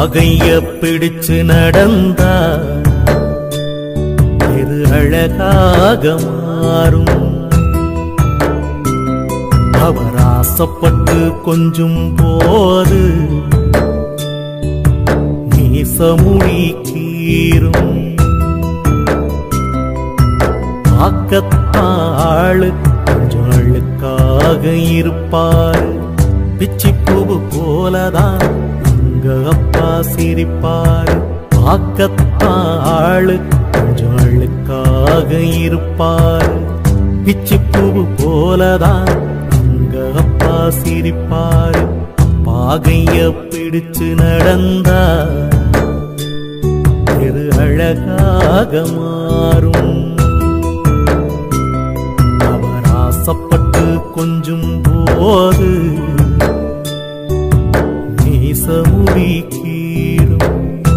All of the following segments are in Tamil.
பாகைய பிடிச்சு நடந்தா எது அழகாக மாறும் அவர் ஆசைப்பட்டு கொஞ்சும் போது மீசமுடி கீரும் பார்க்கத்தாளு கொஞ்சம் அழுக்காக இருப்பாரு பிச்சி பூவு போலதான் உங்க அப்பா சிரிப்பாரு பார்க்கத்தாளு கொஞ்சம் அழுக்காக இருப்பாரு பிச்சி பூவு போலதான் உங்க அப்பா சிரிப்பாரு பாகைய பிடிச்சு நடந்தா எது அழகாக மாறும் அவர் ஆசைப்பட்டு கொஞ்சும் போது மீசமுடி கீரும்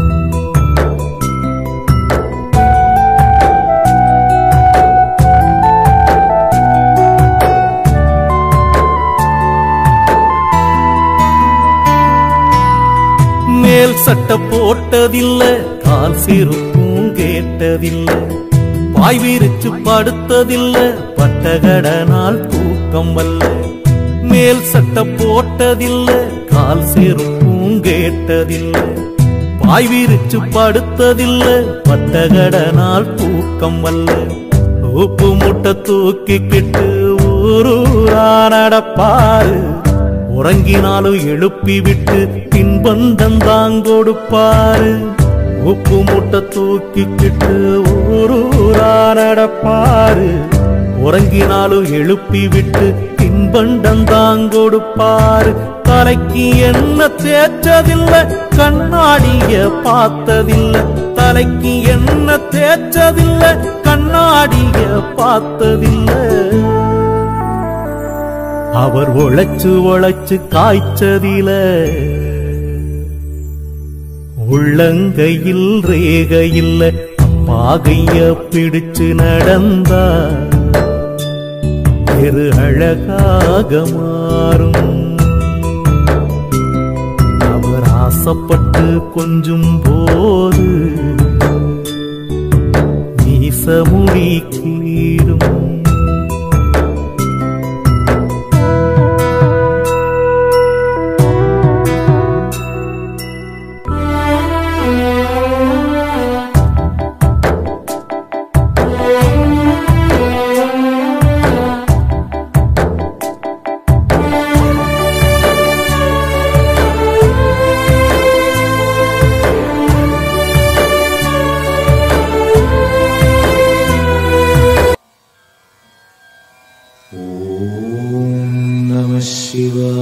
மேல் சட்டை போட்டதில்ல கால் செருப்பும் கேட்டதில்ல பாய் விரிச்சு படுத்ததில்ல பட்டகடனால் தூக்கம் வல்ல மேல் சட்டை போட்டதில்ல கால் செருப்பும் கேட்டதில்ல பாய் விரிச்சு படுத்ததில்ல பட்டகடனால் தூக்கம் வல்ல உப்பு முட்டை தூக்கிக்கிட்டு ஊரூரா நடப்பாரு உறங்கினாலும் எழுப்பி விட்டு பின்பந்தம் தாங்கொடுப்பாரு உப்பு முட்டை தூக்கிக்கிட்டு ஊரூரா நடப்பாரு உறங்கினாலும் எழுப்பி விட்டு பின்பண்டம் தாங்கொடுப்பாரு தலைக்கு என்ன தேய்ச்சதில்ல கண்ணாடிய பார்த்ததில்ல தலைக்கு என்ன தேய்ச்சதில்ல கண்ணாடிய பார்த்ததில்ல அவர் உழைச்சு உழைச்சு காய்ச்சதில உள்ளங்கையில் ரேகையில் பாகைய பிடிச்சு நடந்தா பெரு அழகாக மாறும் அவர் ஆசைப்பட்டு கொஞ்சும் போது மீசமுடி கீரும் ॐ नमः शिवाय